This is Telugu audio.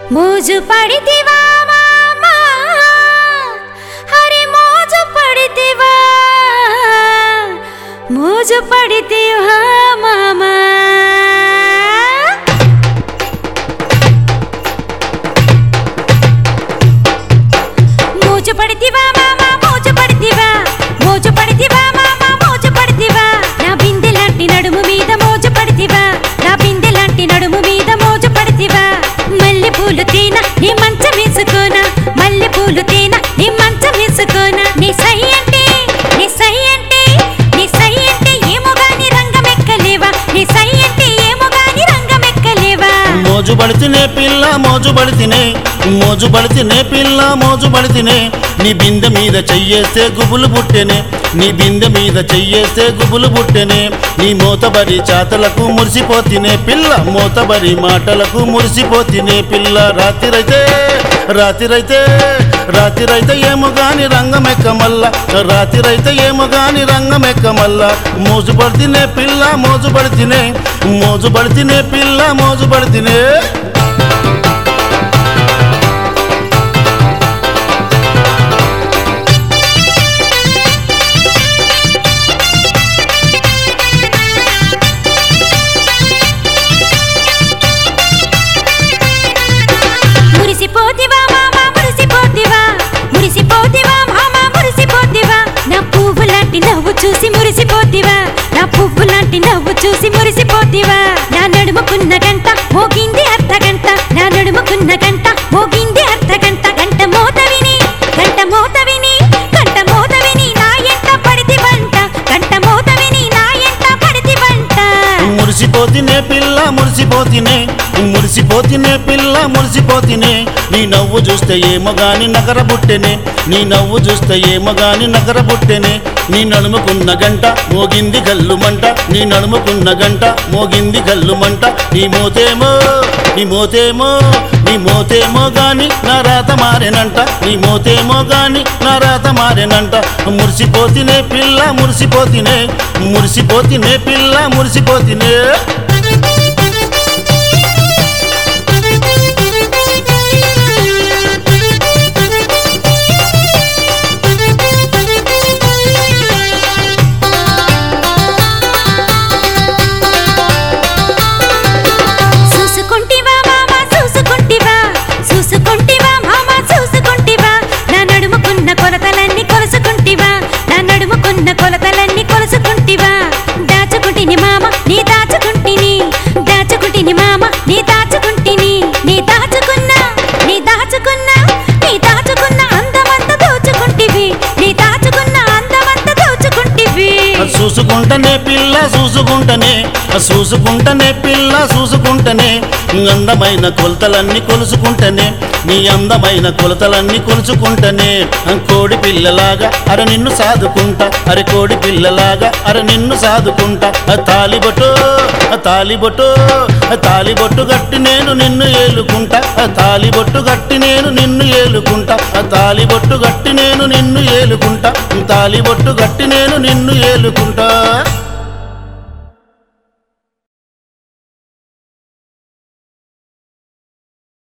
మోజు పడితివా మామా హరి మోజు పడితివా మోజు పడితివా మామా మోజు పడితివా మామా మోజు పడితివా మోజు పడితివా మామా మోజు పడితివా నా బిందె లాంటి నడుము మీద మోజు పడితివా నా బిందె లాంటి నడుము మీద మోజు పడితివా మల్లె పూలు తేన నీ మంచం వేసుకోనా మల్లె పూలు తేన నీ మంచం వేసుకోనా నీ సై అంటే నీ సై అంటే నీ సై అంటే ఏమో గాని రంగమెక్కలేవా నీ సై అంటే ఏమో గాని రంగమెక్కలేవా మోజు పడితేనే పిల్ల మోజు పడితేనే మోజు పడితేనే పిల్ల మోజు పడితేనే నీ బిందె మీద చెయ్యేస్తే గుబులు పుట్టెనే నీ బిందె మీద చెయ్యేస్తే గుబులు పుట్టెనే నీ మూతబడి చాతలకు మురిసిపోతినే పిల్ల మూతబడి మాటలకు మురిసిపోతినే పిల్ల రాత్రిరైతే రాత్రిరైతే రాత్రిరైతే ఏమో గాని రంగమెక్క మల్ల రాత్రిరైతే ఏమో గాని రంగమెక్క మల్ల మోజు పడితేనే పిల్ల మోజు పడితేనే మోజు పడితేనే పిల్ల మోజు పడితేనే మురిసిపోతివా మామా మురిసిపోతివా మురిసిపోతివా మామా మురిసిపోతివా నా పువ్వు లాంటి నవ్వు చూసి మురిసిపోతివా నా పువ్వు లాంటి నవ్వు చూసి మురిసిపోతివా నా నడుముకున్న గంట మోగింది అర్ధ గంట నా నడుముకున్న గంట మోగింది అర్ధ గంట గంట మోత విని గంట మోత విని గంట మోత విని నా ఎంట పడితి వంట గంట మోత విని నా ఎంట పడితి వంట మురిసిపోతినే పిల్ల మురిసిపోతినే మురిసిపోతినే పిల్ల మురిసిపోతినే నీ నవ్వు చూస్తే ఏమో గాని నగర బుట్టెనే నీ నవ్వు చూస్తే ఏమో గాని నగర బుట్టెనే నీ నడుముకున్న గంట మోగింది గల్లు మంట నీ నడుముకున్న గంట మోగింది గల్లు మంట నీ మోతేమో నీ మోతేమో నీ మోతేమో గాని నా రాత మారేనంట నీ మోతేమో గాని నా రాత మారేనంట మురిసిపోతినే పిల్ల మురిసిపోతినే మురిసిపోతినే పిల్ల మురిసిపోతినే చూసుకుంటివా మామా చూసుకుంటివా చూసుకుంటివా మామా చూసుకుంటివా నా నడుముకున్న కొలతలన్నీ కొలుసుకుంటివా నా నడుముకున్న కొలతలన్నీ కొలుసుకుంటివా దాచుకుంటిని మామ నీ దాచుకుంటిని దాచుకుంటిని మామ నీ దాచుకుంటిని నీ దాచుకున్న నీ దాచుకున్న నీ దాచుకున్న అందమంతా దోచుకుంటివి నీ దాచుకున్న అందమంతా దోచుకుంటివి చూసుకుంటనే పిల్ల చూసుకుంటనే చూసుకుంటనే పిల్ల చూసుకుంటనే అందమైన కొలతలన్నీ కొలుసుకుంటనే నీ అందమైన కొలతలన్నీ కొలుచుకుంటనే కోడి పిల్లలాగా అర నిన్ను సాదుకుంటా అరే కోడి పిల్లలాగా అర నిన్ను సాదుకుంటా తాలిబొట్టు తాలిబొట్టు తాలిబొట్టు గట్టి నేను నిన్ను ఏలుకుంటా తాలిబొట్టు గట్టి నేను నిన్ను ఏలుకుంటా తాలిబొట్టు గట్టి నేను నిన్ను ఏలుకుంటా తాలిబొట్టు గట్టి నేను నిన్ను ఏలుకుంటా